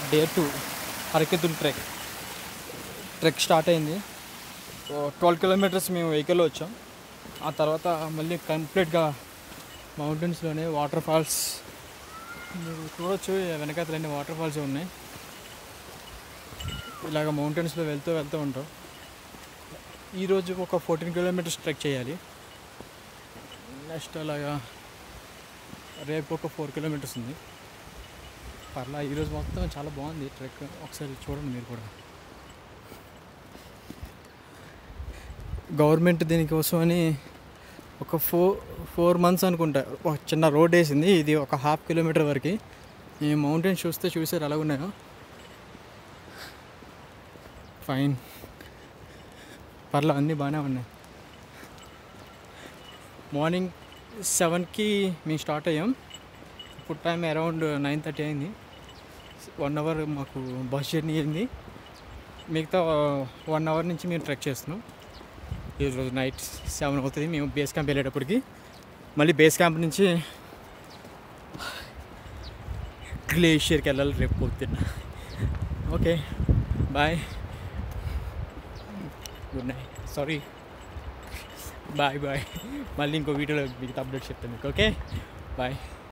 day two అరకెతుల్ trek trek start అయింది twelve kilometres మేము వెహికల్లో వచ్చాం ఆ తర్వాత మళ్ళీ కంప్లీట్గా మౌంటైన్స్లోనే వాటర్ ఫాల్స్ మీరు చూడొచ్చు వెనకాతలన్నీ వాటర్ ఫాల్స్ ఉన్నాయి ఇలాగ మౌంటైన్స్లో వెళ్తూ వెళ్తూ ఉంటాం ఈరోజు ఒక ఫోర్టీన్ కిలోమీటర్స్ ట్రెక్ చేయాలి నెక్స్ట్ అలాగా రేపు ఒక ఫోర్ కిలోమీటర్స్ ఉంది పర్లా ఈరోజు మొత్తం చాలా బాగుంది ట్రెక్ ఒకసారి చూడండి మీరు కూడా గవర్నమెంట్ దీనికోసం అని ఒక ఫోర్ ఫోర్ మంత్స్ అనుకుంటా ఒక చిన్న రోడ్ వేసింది ఇది ఒక హాఫ్ కిలోమీటర్ వరకు ఈ మౌంటైన్ చూస్తే చూసారు ఎలా ఉన్నాయో ఫైన్ పర్లా అన్నీ బాగానే ఉన్నాయి మార్నింగ్ సెవెన్కి మేము స్టార్ట్ అయ్యాం ఇప్పుడు టైం అరౌండ్ నైన్ థర్టీ అయింది వన్ అవర్ మాకు బస్ జర్నీ అయింది మిగతా వన్ అవర్ నుంచి మేము ట్రెక్ చేస్తున్నాం ఈరోజు నైట్ సెవెన్ అవుతుంది మేము బేస్ క్యాంప్ వెళ్ళేటప్పటికి మళ్ళీ బేస్ క్యాంప్ నుంచి గ్లేషియర్కి వెళ్ళాలి రేపు పొద్దున్న okay bye good night sorry bye bye మళ్ళీ ఇంకో వీడియోలో మీకు అప్డేట్ చెప్తాను మీకు ఓకే బాయ్